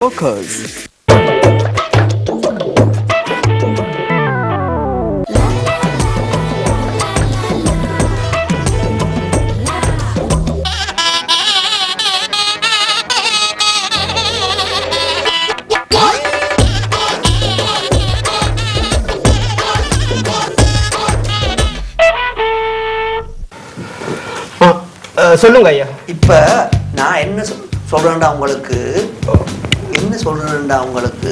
Focus. அஹ், சொல்லுங்க ஐயா இப்ப நான் என்ன சொல்- சொல்றேன்டா உங்களுக்கு என்ன சொல்றேன்டா உங்களுக்கு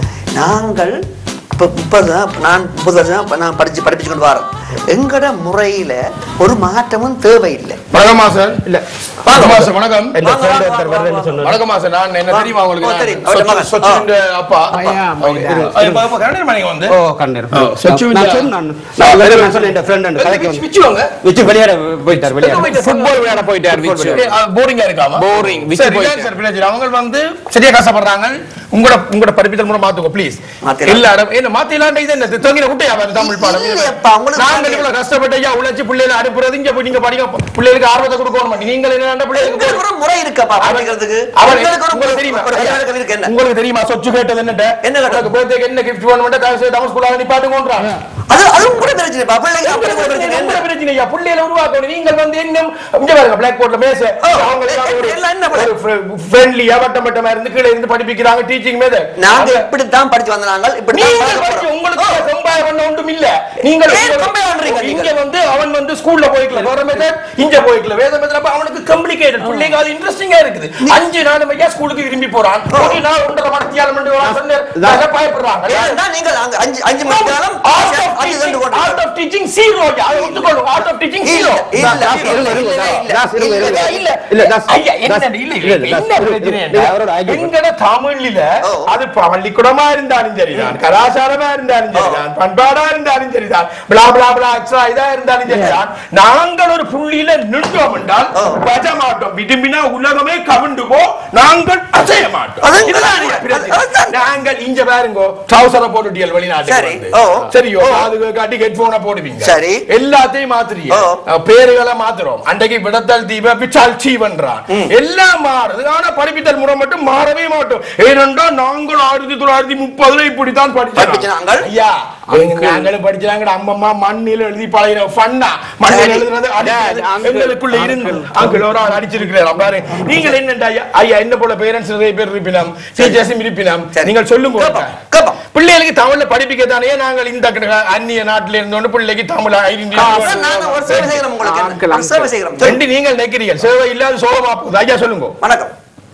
நாங்கள் இப்ப முப்பது வருஷம் நான் முப்பது வருஷம் நான் படிச்சு படிப்பிச்சு கொண்டு வரேன் எங்கட முறையில ஒரு மாற்றமும் தேவையில்லை வணக்கம் மாஸ்டர் இல்ல வணக்கம் மாஸ்டர் வணக்கம் இல்ல வாங்க, friend வாங்க, ஒருத்தர் வாங்க, வரேன்னு வாங்க. சொன்னாரு வணக்கம் மாஸ்டர் நான் என்ன தெரியுமா உங்களுக்கு ஓ, நான் தெரியும். அவர்ட்ட சொச்சு- மகன். சொச்சுவின் அப்பா ஐயா, அவங்க- இருங்க, அது இருங்க. இப்ப கரண்ட் மணிக்கு வந்து ஓ கண்ணீர் ஓ, சச்சு நான் இல்ல. சொன்னேன் நான் வேற நான் சொன்னேன் என் friend உண்டு, கதைக்கு வந்து விச்சு வாங்க விச்சு விளையாட போயிட்டார் விளையாட ஃபுட்பால் விளையாட போயிட்டார் விச்சு போரிங்கா இருக்காம Boring. விச்சு சரி போயிட்டு. இல்ல சார் பிள்ளைஜி அவங்க வந்து சரியா கஷ்டப்படுறாங்க உங்களோட உங்களோட படிப்பித்தல் மூலம் மாத்துங்க ப்ளீஸ் மாத்திடலாம். எல்லாரும் என்ன மாத்திலாண்ட இது என்ன தொங்கின குட்டையா வருது தமிழ் பாடம் இல்லையப்பா, உங்களுக்கு நாங்கள் பாருங்க. இவ்வளவு கஷ்டப்பட்டு ஐயா உழைச்சு பிள்ளைகளை அனுப்புறது இங்க போய் நீங்க படிக்க பிள்ளைகளுக்கு ஆர்வத்தை கொடுக்கணும் மாட்டீங்க நீங்கள் என்ன பிள்ளைகளுக்கு எங்களுக்கு ஒரு முறை இருக்கப்பா படிக்கிறதுக்கு அவர் எங்களுக்கு ஒரு- உங்களுக்கு தெரியுமா ஒரு கல்யாண இருக்கு என்ன உங்களுக்கு தெரியுமா சொச்சு கேட்டது என்னட்ட என்ன கேட்டது? உங்களுக்கு birthday-க்கு என்ன gift வேணும்னு தயவு செய்து தமிழ் ஸ்கூல்ல நிப்பாட்டுங்கன்றாங்க அது அதுவும் கூட பிரச்சனைப்பா பிள்ளைங்க அப்படி கூட பிரச்சனை என்ன பிரச்சனை ஐயா பிள்ளைகளை உருவாக்கணும் நீங்கள் வந்து இன்னும் இங்க பாருங்க பிளாக் போர்ட்ல மேச அவங்களுக்கு ஒரு எல்லாம் என்ன பண்ண- ஃப்ரெண்ட்லியா வட்டம் வட்டமா இருந்து கீழே இருந்து படிப்பிக்கிறாங்க டீச்சிங் மேத நாங்க இப்படித்தான் படிச்சு வந்த நாங்கள் இப்படித்தான் நீங்கள் பழக படிச்சு போறோம். உங்களுக்கு கம்பேர் பண்ண ஒன்றும் இல்ல நீங்கள் ஏன் உங்க- compare பண்றீங்க இங்க நீங்க? வந்து அவன் வந்து ஸ்கூல்ல போய்க்கல வேற மெத்தட் இங்க போய்க்கல வேத மெத்தட் அப்ப அவனுக்கு காம்ப்ளிகேட்டட் பிள்ளைங்க அது இன்ட்ரெஸ்டிங்கா இருக்குது அஞ்சு நாள் ஐயா ஸ்கூலுக்கு விரும்பி போறான் ஒரு நாள் ஒன்றரை மணித்தியாலம் மணி வரான் சொன்ன பயப்படுறாங்க ஏன்னா நீங்கள் அங்க அஞ்சு அஞ்சு மணி நேரம் Art of அஞ்சு ரெண்டு teaching- கொண்டு art of teaching zero. அதை ஒத்துக்கொள்ளும். Art of teaching இல்ல, zero. இல்ல, தாஸ், இல்ல, இருங்க, இல்ல, இருங்க, இல்ல, தாஸ், இல்ல, இல்ல, இல்ல, இல்ல. இல்ல, தாஸ், ஐயா, என்ன தாஸ், இல்ல, இல்ல, இல்ல, தாஸ், என்ன இல்ல, பிரச்சனை இல்ல, என்றால், அவரோட argument. எங்கட தமிழ்ல ஓ. அது பள்ளிக்கூடமா இருந்தாலும் சரிதான் கலாச்சாரமா இருந்தாலும் சரிதான் பண்பாடா இருந்தாலும் சரிதான் பிளா பிளா பிளா எக்ஸ்ட்ரா இதா இருந்தாலும் சரிதான் நாங்கள் ஒரு புள்ளியில நின்றோம் என்றால் ஓ. பஜ மாட்டோம் விரும்பினா உலகமே கவிண்டு போ நாங்கள் அசைய மாட்டோம் அதுங்க- இதுதான் ஐயா பிரச்சனை. அதுதான். நாங்கள் இங்க பாருங்க ட்ரௌசரை போட்டுட்டியல் வெளிநாட்டுக்கு சரி. வந்து. ஓ. சரியோ ஓ. அதுக்கு காட்டி ஹெட்போனை போடுவீங்க சரி. எல்லாத்தையும் மாத்துறீங்க ஓ. அஹ் பேருகளை மாத்துறோம் அன்றைக்கு விடத்தல் தீப பிச்சால் சீவன்றான் எல்லாம் மாறுது ஆனா படிப்பித்தல் முறை மட்டும் மாறவே மாட்டோம் ஏனென்றா நாங்கள் ஆயிரத்தி தொள்ளாயிரத்தி முப்பதுல இப்படித்தான் படிச்ச படிச்சோம் நாங்கள்? ஐயா எங்க நாங்களும் படிச்சாங்க அம்மம்மா மண்ணில் எழுதி பழகிற ஃபன்னா மண்ணில் சரி. எழுதுறது அடிக்கிறது Dad, uncle, எங்களுக்குள்ள இருந்து uncle. அங்கிள் ஒரு ஆள் அடிச்சிருக்கிறார் பாரு நீங்கள் என்னண்டா ஐயா ஐயா என்ன போல பேரண்ட்ஸ் நிறைய பேர் இருப்பினம் டீச்சர்ஸும் இருப்பினம் சரி. நீங்கள் சொல்லுங்க கேப்போம், கேப்போம். பிள்ளைகளுக்கு தமிழ்ல படிப்பிக்கத்தானே நாங்கள் இந்த க- அந்நிய நாட்டில இருந்தோண்டு பிள்ளைக்கு தமிழ் அதான் நாங்க ஒரு சேவை செய்கிறோம் உங்களுக்கு என்ன? Uncle, ஒரு சேவை செய்கிறோம் ரெண்டு நீங்கள் நினைக்கிறீங்க சேவை இல்லாத சோகமா போகுது ஐயா சொல்லுங்க வணக்கம்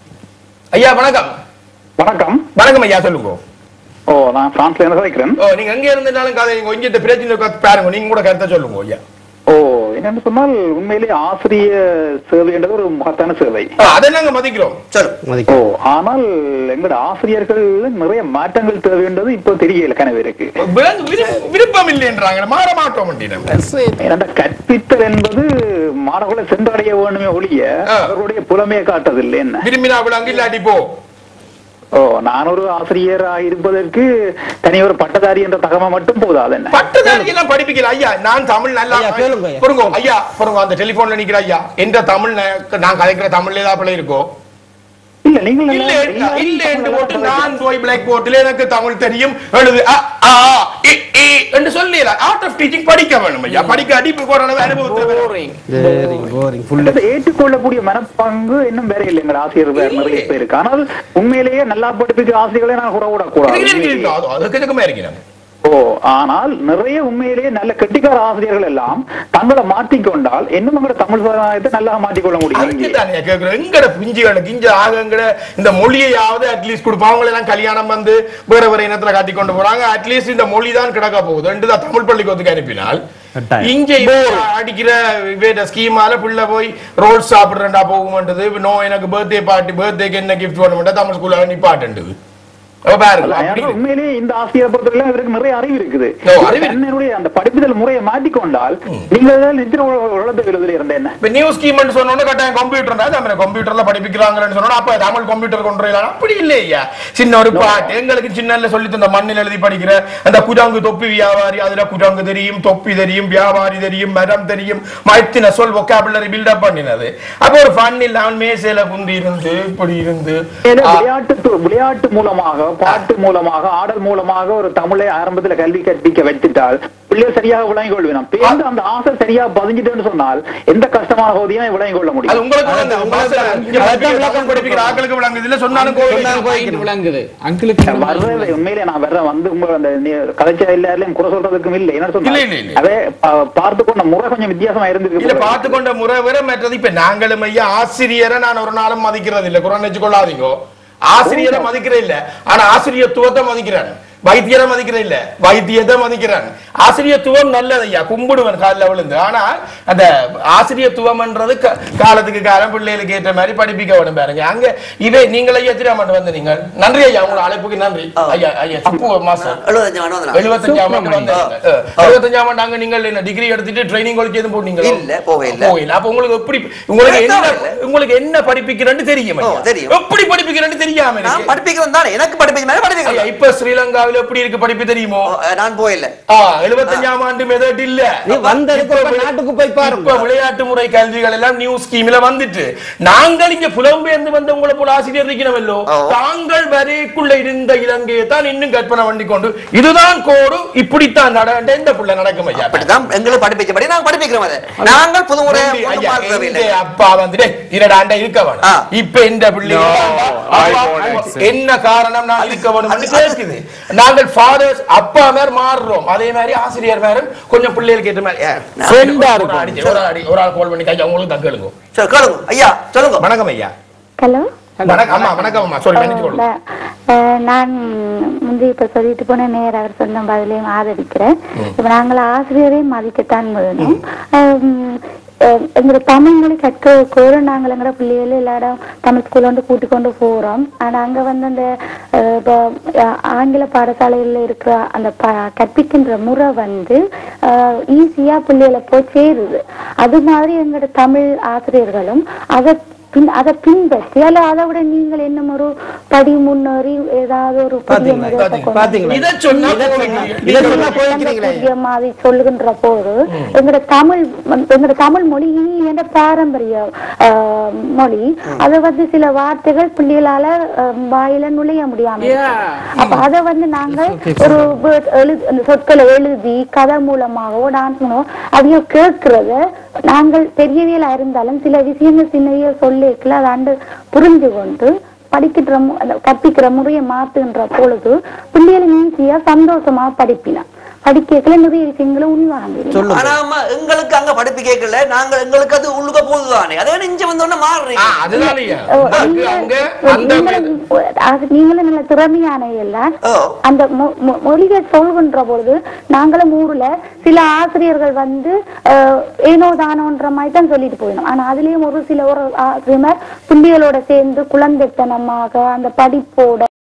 ஐயா வணக்கம் வணக்கம் வணக்கம் ஐயா சொல்லுங்க ஓ நான் பிரான்ஸ்ல இருந்து கதைக்கிறேன் ஓ நீங்க எங்க இருந்தாலும் கதை நீங்க இங்க இந்த பிரச்சனை உட்கார்ந்து பாருங்க நீங்க கூட கருத்தை சொல்லுங்க ஐயா ஓ என்னன்னு சொன்னால் உண்மையிலேயே ஆசிரிய சேவை என்றது ஒரு மகத்தான சேவை ஆ, அதை நாங்க மதிக்கிறோம் சொல்லு ஓ ஆனால் எங்களோட ஆசிரியர்கள் நிறைய மாற்றங்கள் தேவைன்றது இப்போ தெரியல கனவேருக்கு விளங்கு- விருப்ப- விருப்பம் இல்லைன்றாங்க மாற மாட்டோம் அப்படின்னு ஏன்னா கற்பித்தல் என்பது மாணவர்களை சென்றடைய வேணுமே ஒழிய ஆ. அவர்களுடைய புலமையை காட்டதில்லை என்ன விரும்பினா விளங்கு இல்லாட்டி போ ஓ நான் ஒரு ஆசிரியராக இருப்பதற்கு தனி ஒரு பட்டதாரி என்ற தகவல் மட்டும் போதாது என்ன பட்டதாரி எல்லாம் படிப்பிக்கல ஐயா நான் தமிழ் நல்லா ஐயா, கேளுங்க ஐயா. பொறுங்க ஐயா பொறுங்க அந்த டெலிபோன்ல நிக்கிற ஐயா எந்த தமிழ் ந- நான் கதைக்கிற தமிழ்ல ஏதாவது பிள்ளை இருக்கோ இல்ல நீங்கள் இல்ல நல்லா- இல்ல இல்ல என்று எல்லாரும் போட்டு தமிழ் நான் போய் பிளாக் போர்ட்ல எனக்கு தமிழ் தெரியும் எழுது அ, ஆ, இ, இ என்று சொல்லல ஆர்ட் ஆஃப் டீச்சிங் படிக்க வேணும் ஐயா படிக்க அடிப்பு போறளவு அனுபவத்தை வேணும். போரிங் Boring, boring, full அதை ஏற்றுக்கொள்ளக்கூடிய மனப்பாங்கு இன்னும் வேற இல்லை எங்க ஆசிரியர் வேற நிறைய பேருக்கு ஆனால் உண்மையிலேயே நல்லா படிப்பிக்கிற ஆசிரியர்களை நான் கூட இருக்கு, இருக்கு, இருக்கு. கூடாது அது- அதுக்கு இதுக்குமே இருக்கிறேன் ஓ ஆனால் நிறைய உண்மையிலேயே நல்ல கெட்டிக்கார ஆசிரியர்கள் எல்லாம் தங்களை மாற்றிக்கொண்டால் இன்னும் எங்களோட தமிழ் சமுதாயத்தை நல்லா மாற்றிக்கொள்ள முடியும் இங்கே. அதுக்குதானே கேக்குறேன் எங்கட பிஞ்சுகளுக்கு இங்க ஆகங்கட இந்த மொழியையாவது அட்லீஸ்ட் கொடுப்பாங்க அவங்களை எல்லாம் கல்யாணம் வந்து வேற வேற இனத்துல காட்டி கொண்டு போறாங்க அட்லீஸ்ட் இந்த மொழி தான் கிடக்க போகுது ரெண்டு தான் தமிழ் பள்ளிக்கூடத்துக்கு அனுப்பினால் கட்டாயம். இங்க இவன் அடிக்கிற வேற ஸ்கீமால பிள்ளை போய் ரோல் சாப்பிடுறா போகுமாட்டது நோ எனக்கு பர்த்டே பார்ட்டி பர்த்டேக்கு என்ன கிஃப்ட் பண்ண மாட்டா தமிழ் ஸ்கூல்ல நிப்பாட்டுது அப்ப பாருங்க அல்ல, அப்படி ஏன்னா இருக்கு. உண்மையிலேயே இந்த ஆசிரியரை பொறுத்தவரை இவருக்கு நிறைய அறிவு இருக்குது ஓ, அறிவு இருக்கு. தன்னுடைய அந்த படிப்புதல் முறையை மாற்றிக்கொண்டால் நீங்கள் நித்திர உலகத்தை எழுதுல இருந்த என்ன இப்ப நியூ ஸ்கீம் சொன்னோன்னு கட்டாயம் கம்ப்யூட்டர் நம்ம கம்ப்யூட்டர்ல படிப்பிக்கிறாங்கன்னு சொன்னா அப்ப தமிழ் கம்ப்யூட்டர் கொண்டு வரலாம் அப்படி இல்லையா சின்ன ஒரு பாட்டு எங்களுக்கு சின்னல சொல்லி தந்த மண்ணில் எழுதி படிக்கிற அந்த குரங்கு தொப்பி வியாபாரி அதுல குரங்கு தெரியும் தொப்பி தெரியும் வியாபாரி தெரியும் மரம் தெரியும் மத்தின சொல் ஒக்காபுலரி பில்டப் பண்ணினது அப்ப ஒரு ஃபன் இல்ல அவன் மேசையில குந்தி இருந்து இப்படி இருந்து ஏன்னா ஆ, விளையாட்டு து- விளையாட்டு மூலமாக பாட்டு மூலமாக ஆடல் மூலமாக ஒரு தமிழை ஆரம்பத்துல கல்வி கற்பிக்க வைத்துட்டால் பிள்ளைகள் சரியாக விளங்கிக் கொள்வேன் பேருந்து அந்த ஆசை சரியா பதிஞ்சிட்டேன்னு சொன்னால் எந்த கஷ்டமான பகுதியும் விளங்கிக் கொள்ள அது முடியும் உங்களுக்கு அதான் வந்து உங்களுக்கு மாஸ்டர், தான் இங்க அதான் விளக்கம் படிப்பிக்கிற ஆட்களுக்கு விளங்குது இல்ல சொன்னாலும் சொன்னாலும் கோவில் கோவில். விளங்குது அங்கிளுக்கு வர்றது உண்மையிலே நான் வர்ற வந்து உங்க அந்த நீ- கதைச்ச எல்லாரையும் குறை சொல்றதுக்கும் இல்லை என்ன இல்ல, சொன்னா இல்ல, இல்ல. அதே பா- பார்த்து கொண்ட முறை கொஞ்சம் வித்தியாசமா இல்ல இருந்திருக்கு பார்த்து கொண்ட முறை வேற மற்றது இப்ப நாங்களும் ஐயா ஆசிரியரை நான் ஒரு நாளும் மதிக்கிறது இல்ல குரான் வச்சு கொள்ளாதீங்க ஆசிரியரை மதிக்கிறேன் இல்ல ஆனா ஆசிரியத்துவத்தை மதிக்கிறேன் வைத்தியரை மதிக்கிறேன் இல்ல வைத்தியத்தை மதிக்கிறேன் ஆசிரியத்துவம் நல்லது ஐயா கும்பிடுவன் காலில் விழுந்து ஆனா அந்த ஆசிரியத்துவம்ன்றது க- காலத்துக்கு காலம் பிள்ளைகளுக்கு ஏற்ற மாதிரி படிப்பிக்க வேணும் பாருங்க அங்க இவை நீங்களே எத்திராமட்டு வந்து நீங்க நன்றி ஐயா உங்களோட அழைப்புக்கு நன்றி ஐயா ஐயா சுப்பு மாஸ்டர் எழுபத்தஞ்சு ஆண்டு வந்தேன் எழுபத்தஞ்சாம் ஆண்டு வந்தாங்க எழுபத்தஞ்சாம் ஆண்டு அங்க நீங்கள் என்ன டிகிரி எடுத்துட்டு ட்ரைனிங் காலேஜ் எதுவும் போனீங்களா இல்ல, போகவே இல்ல. போகல அப்ப உங்களுக்கு எப்படி உங்களுக்கு என்ன இல்ல. உங்களுக்கு என்ன படிப்பிக்கிறேன்னு தெரியும் ஐயா. ஓ, தெரியும். எப்படி படிப்பிக்கிறேன்னு தெரியாம நான் இருக்கு படிப்பிக்கிறேன் தானே எனக்கு படிப்பிக்க ஐயா, படிப்பிக்கிறேன் இப்ப ஸ்ரீலங்காவில எப்படி இருக்கு படிப்பு தெரியுமோ நான் போயில்ல ஆ, எழுபத்தஞ்சாம் ஆண்டு மெதட் இல்ல நீ வந்ததுக்கு இப்ப அப்புறம் நாட்டுக்கு போய் பாருங்க. இப்ப விளையாட்டு முறை கல்விகள் எல்லாம் நியூ ஸ்கீம்ல வந்துட்டு நாங்கள் இங்க புலம்பெயர்ந்து வந்த உங்களை போல ஆசிரியர் இருக்கிறவல்லோ ஓ. தாங்கள் வரைக்குள்ள இருந்த இலங்கையை தான் இன்னும் கற்பனை பண்ணி கொண்டு இதுதான் கோடு இப்படித்தான் நட இந்த புள்ள நடக்கும் ஐயா அப்படிதான் எங்களுக்கு படிப்பிச்சபடி நாங்க படிப்பிக்கிறோம் அதை நாங்கள் புது முறை நன்றி, கொண்டு ஐயா, மாற்றவே எந்த இல்லை அப்பா வந்துட்டு இரடாண்ட இருக்க வேணும் ஆ. இப்ப இந்த பிள்ளைங்க அப்பா, என்ன காரணம் நான் இருக்க வேணும் கேக்குது நாங்கள் ஃபாதர்ஸ் அப்பா மேல மாறுறோம் அதே மாதிரி ஆசிரியர் மேலும் கொஞ்சம் பிள்ளைகளுக்கு ஏற்ற மாதிரி ஏ, Friend ஆ ஒரு இருக்கும். அடி, ஒரு அடி, ஒரு ஆள் கால் பண்ணி கையா உங்களுக்கு தான் கேளுங்க சரி கேளுங்க ஐயா சொல்லுங்க வணக்கம் ஐயா ஹலோ வணக்கம் அம்மா வணக்கம் அம்மா சொல்லி நினைச்சு கொள்ளுங்க அஹ் நான் முந்தி இப்ப சொல்லிட்டு போன நேர் அவர் சொன்ன பதிலையும் ஆதரிக்கிறேன் இப்ப நாங்கள் ஆசிரியரையும் மதிக்கத்தான் வேணும் அஹ் அஹ் எங்களோட தமிழ் மொழி கற்க கூட நாங்கள் எங்களோட பிள்ளைகள் எல்லா இடம் தமிழ் ஸ்கூல்ல வந்து கூட்டி கொண்டு போறோம் ஆனா அங்க வந்து அந்த அஹ், இப்ப, அஹ், ஆங்கில பாடசாலைகள்ல இருக்கிற அந்த ப- கற்பிக்கின்ற முறை வந்து ஈஸியா பிள்ளைகளை போய் சேருது அது மாதிரி எங்களோட தமிழ் ஆசிரியர்களும் அதை பின் அதை பின்பற்றி அல்ல அதை விட நீங்கள் என்ன ஒரு படி முன்னேறி ஏதாவது ஒரு புதிய பாத்தீங்களா? முறையை கொண்டு பாத்தீங்களா? இதை சொன்னா இதை போதும். சொன்னா- இதை சொன்னா அந்த போய்க்கிறீங்களே புதிய மாதிரி சொல்லுகின்ற போது எங்களோட தமிழ் எங்களோட தமிழ் மொழி இனி என்ற பாரம்பரிய ஆஹ், மொழி அது வந்து சில வார்த்தைகள் பிள்ளைகளால ஆஹ், வாயில நுழைய முடியாம இருக்கு. அப்ப அதை வந்து நாங்கள் ஒரு word எழுதி அந்த சொற்களை எழுதி கதை மூலமாகவோ டான்ஸ் மூலமோ அதையோ கேட்கிறத நாங்கள் பெரியவியலா இருந்தாலும் சில விஷயங்கள் சின்ன சொல்லிக்கல அதை ஆண்டு புரிஞ்சு கொண்டு படிக்கிற மு- அந்த கற்பிக்கிற முறையை மாத்துகின்ற பொழுது பிள்ளைகள் ஈஸியா சந்தோஷமா படிப்பினா படிக்கல நிறைய விஷயங்களை உள்வாங்க சொல்லுங்க ஆனா அம்மா, எங்களுக்கு அங்க படிப்பு கேட்கல நாங்க எங்களுக்கு அது உள்ளுக்க போகுதுதானே அதே இங்க வந்தோடனே ஆ, மாறுறீங்க அதுதான் ஐயா ஓ, உங்களுக்கு நீங்க- அங்க ஓ, அந்த நீங்களும் அது நீங்களும் நல்ல திறமையான எல்லாம் ஓ அந்த மொ- மொ- மொழிகள் சொல்கின்ற பொழுது நாங்களும் ஊர்ல சில ஆசிரியர்கள் வந்து அஹ், ஏனோ தானோன்ற மாதிரி தான் சொல்லிட்டு போயிடும் ஆனா அதுலயும் ஒரு சில ஒரு ஆசிரியர் பிள்ளைகளோட சேர்ந்து குழந்தைத்தனமாக அந்த படிப்போட